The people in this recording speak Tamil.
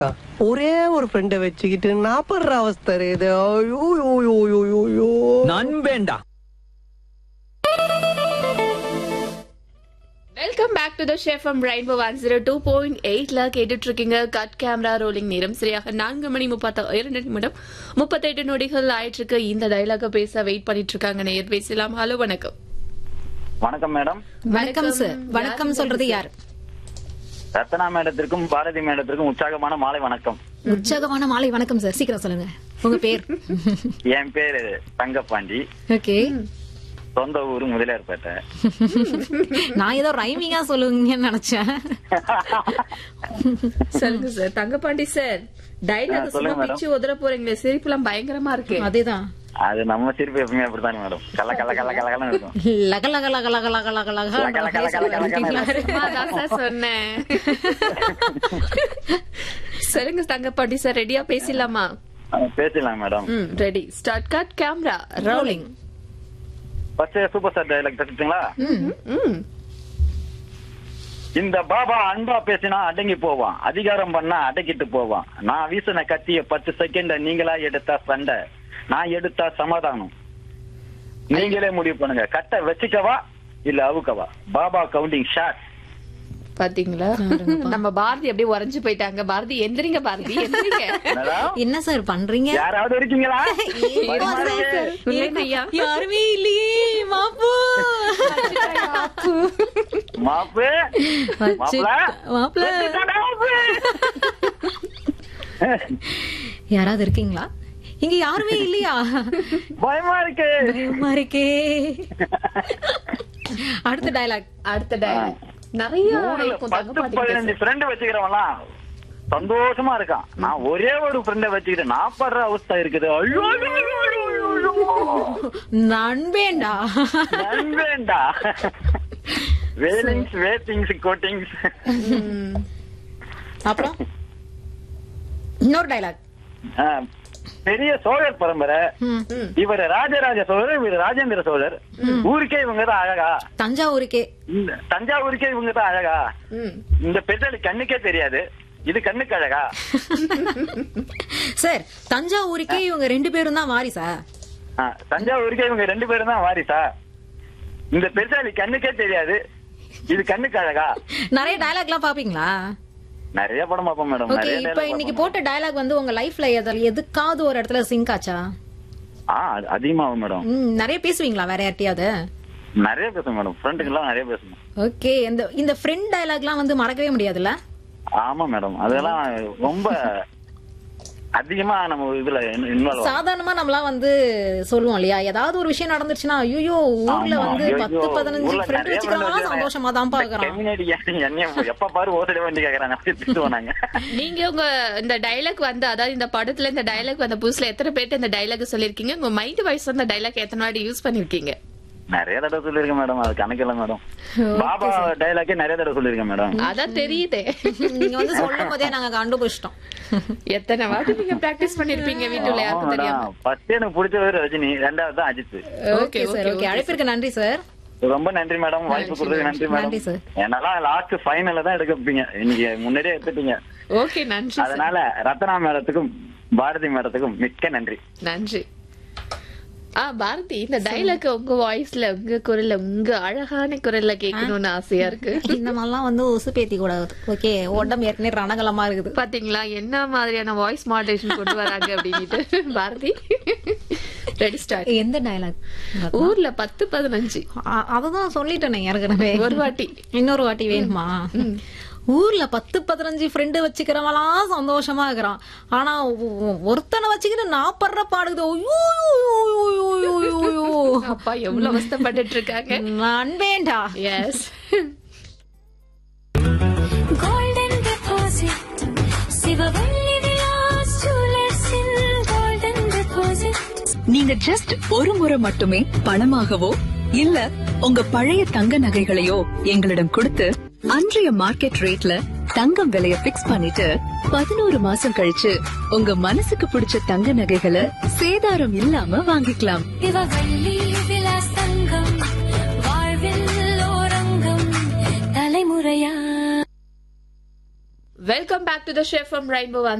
ஒரே ஒரு ஃப்ரெண்டை வச்சுக்கிட்டு நாப்படுற அவஸ்தை இது ஐயோ ஐயோ, ஐயோ, ஐயோ, ஐயோ. நண்பேண்டா welcome back to the chef from Rainbow one zero two point எயிட்ல கேட்டுட்டு இருக்கீங்க கட் கேமரா ரோலிங் நேரம் சரியாக நான்கு மணி முப்பத்த இரண்டு நிமிடம் முப்பத்தெட்டு நொடிகள் ஆயிட்டு இருக்கு இந்த டைலாக பேச வெயிட் பண்ணிட்டு இருக்காங்க நேர் பேசலாம் ஹலோ வணக்கம் வணக்கம் மேடம் வணக்கம் சார் வணக்கம் சொல்றது யார் ரத்னா மேடத்திற்கும் பாரதி மேடத்திற்கும் உற்சாகமான மாலை வணக்கம் உற்சாகமான மாலை வணக்கம் சார் சீக்கிரம் சொல்லுங்க உங்க பேர் என் பேரு தங்கப்பாண்டி ஓகே சொந்த ஊரு முதலியார்பேட்டை நான் ஏதோ ரைமிங்கா சொல்லுவீங்கன்னு நினைச்சேன் சொல்லுங்க சார் தங்கபாண்டி சார் டைலாக் ஆ, சொல்லுங்க சும்மா madam. பிச்சு உதற போறீங்களே சிரிப்புலாம் பயங்கரமா இருக்கு அதேதான் அது நம்ம சிரிப்பு எப்பவுமே அப்படித்தானே மேடம் கல்ல கல்ல கல்ல கலகலன்னு இருக்கும் லக லக லக லக லக லக லக லக லக லக லக லக. சும்மா தான் சார் சொன்னேன் சொல்லுங்க தங்கபாண்டி சார் ரெடியா பேசிடலாமா ஆ, பேசலாம் மேடம் ம் ready start cut camera rolling first super star dialogue தட்டுங்களா ம் இந்த பாபா அன்பா பேசினா அடங்கி போவான் அதிகாரம் பண்ணா அடக்கிட்டு போவான் நான் வீசின கத்திய பத்து செகண்ட நீங்களா எடுத்தா சண்டை நான் எடுத்தா சமாதானம் நீங்களே முடிவு பண்ணுங்க கட்டை வச்சுக்கவா இல்ல அவுக்கவா பாபா கவுண்டிங் ஷாட் பாத்தீங்களா நம்ம பாரதி அப்படியே உறைஞ்சு போயிட்டாங்க பாரதி எந்திரிங்க பாரதி எந்திரிங்க மேடம் என்ன சார் பண்றீங்க யாராவது இருக்கீங்களா ஏம்மா சார்? இல்லைங்க ஐயா. யாருமே இல்லையே மாப்பு மாப்பு வச்சு- மாப்பிள யாராவது இருக்கீங்களா இங்க யாருமே இல்லையா பயமா இருக்கு பயமா இருக்கே அடுத்த டயலாக் அடுத்த dialogue. நிறைய ஊர்ல இருக்கும் பத்து தங்கபாண்டி பதினஞ்சு ஃப்ரெண்ட் வச்சுக்கிறவன்லாம் சந்தோஷமா இருக்கான் நான் ஒரே ஒரு ஃப்ரெண்ட வச்சுக்கிட்டு நான் படுற அவஸ்தை இருக்குது ஐயோ ஐயோ, ஐயோ, ஐயோ, ஐயோ. நண்பேண்டா நண்பேண்டா வேலிங்ஸ் வேட்டிங்ஸ் கோட்டிங்ஸ் அப்புறம் இன்னொரு டயலாக் பெரிய சோழர் பரம்பரை இவர் ராஜராஜ சோழர் இவர் ராஜேந்திர சோழர் ஊருக்கே இவங்க தான் அழகா தஞ்சாவூருக்கே இந்த தஞ்சாவூருக்கே இவங்க தான் அழகா ம். இந்த பெண்கள் கண்ணுக்கே தெரியாது இது கண்ணுக்கு அழகா சார் தஞ்சாவூருக்கே இவங்க ரெண்டு பேரும் தான் வாரிசா ஆ, தஞ்சாவூருக்கே இவங்க ரெண்டு பேரும் தான் வாரிசா இந்த பெருசாலி கண்ணுக்கே தெரியாது இது கண்ணுக்கு அழகா நிறைய டயலாக் எல்லாம் பாப்பீங்களா நிறைய படம் பார்ப்போம் மேடம் ஓகே நிறைய இப்ப dialogue இன்னைக்கு பார்ப்போம். போட்ட டயலாக் வந்து உங்க லைஃப்ல எதுக்காவது ஒரு இடத்துல சிங்க் ஆச்சா ஆ அது அதிகமாகும் மேடம் ம், நிறைய பேசுவீங்களா வேற யார்ட்டையாவது நிறைய பேசும் மேடம் ஃப்ரெண்டுக்கு எல்லாம் நிறைய பேசணும் ஓகே இந்த இந்த ஃப்ரெண்ட் டயலாக்லாம் வந்து மறக்கவே முடியாதுல்ல ஆமா மேடம் அதெல்லாம் ரொம்ப அதிகமா நம்ம இதுல இன்வால்வ் சாதாரணமா நம்மளாம் வந்து சொல்லுவோம் இல்லையா ஏதாவது ஒரு விஷயம் நடந்துருச்சுன்னா ஐயோ ஊர்ல வந்து பத்து பதினஞ்சு ஃப்ரெண்ட் வச்சுக்கிறவங்க சந்தோஷமா தான் பாக்குறான் எப்ப பாரு ஓசடி வண்டி கேக்குறாங்க அப்படி திட்டுவோம் நாங்க நீங்க உங்க இந்த டைலாக் வந்து அதாவது இந்த படத்துல இந்த டைலாக் வந்த புதுசுல எத்தனை பேர்ட்ட இந்த டைலாக் சொல்லிருக்கீங்க உங்க மைண்ட் வாய்ஸ் அந்த டைலாக் எத்தனை வாட்டி யூஸ் பண்ணிருக்கீங்க நிறைய தடவை சொல்லிருக்கேன் மேடம் அது கணக்கில்ல மேடம் பாபா டைலாக்கே நிறைய தடவை சொல்லிருக்கேன் மேடம் அதான் தெரியுதே நீங்க வந்து சொல்லும் போதே நாங்க கண்டுபிடிச்சிட்டோம் எத்தனை வாட்டி நீங்க பிராக்டிஸ் பண்ணிருப்பீங்க வீட்டுல யாருக்கும் தெரியாம ஃபர்ஸ்ட் எனக்கு பிடிச்சவர் ரஜினி ரெண்டாவது தான் அஜித் ஓகே சார் ஓகே அழைப்பிற்கு நன்றி சார் ரொம்ப நன்றி மேடம் வாய்ப்பு கொடுத்ததுக்கு நன்றி நன்றி மேடம் சார். என்னெல்லாம் லாஸ்ட் ஃபைனல்ல தான் எடுக்க வைப்பீங்க இன்னைக்கு முன்னாடியே எடுத்துட்டீங்க ஓகே நன்றி sir. அதனால ரத்னா மேடத்துக்கும் பாரதி மேடத்துக்கும் மிக்க நன்றி நன்றி ஆ பாரதி இந்த டைலாக் உங்க வாய்ஸ்ல உங்க குரல்ல உங்க அழகான குரல்ல கேட்கணும்னு ஆசையா இருக்கு இந்த மாதிரிலாம் வந்து உசு பேத்தி கூடாது ஓகே உடம்பு ஏற்கனவே ரணகலமா இருக்குது பாத்தீங்களா என்ன மாதிரியான வாய்ஸ் மாடரேஷன் கொண்டு வராங்க அப்படின்ட்டு பாரதி ரெடி ஸ்டார்ட் எந்த டயலாக் ஊர்ல பத்து பதினஞ்சு அததான் சொல்லிட்டேனே ஏற்கனவே ஒரு வாட்டி இன்னொரு வாட்டி வேணுமா ஊர்ல பத்து பதினஞ்சு ஃப்ரெண்டு வச்சுக்கிறவெல்லாம் சந்தோஷமா இருக்கிறான் ஆனா ஒ- ஒ- ஒருத்தனை வச்சுக்கிட்டு நான் படுற பாடுது ஐயோ, ஐயோ, ஐயோ, ஐயோ, ஐயோ, ஐயோ. அப்பா எவ்வளவு அவஸ்தப்பட்டுட்டு இருக்காங்க நண்பேண்டா yes golden deposit Sivavalli Vilas ஜுவல்லர்ஸின் golden deposit நீங்க ஜஸ்ட் ஒரு முறை மட்டுமே பணமாகவோ இல்ல உங்க பழைய தங்க நகைகளையோ எங்களிடம் கொடுத்து அன்றைய மார்க்கெட் ரேட்ல தங்கம் விலைய பிக்ஸ் பண்ணிட்டு பதினோரு மாசம் கழிச்சு உங்க மனசுக்கு பிடிச்ச தங்க நகைகளை சேதாரம் இல்லாம வாங்கிக்கலாம் சிவவள்ளி விலாஸ் தங்கம் வாழ்வில் ஓரங்கம் தலைமுறையா welcome back to the chef from rainbow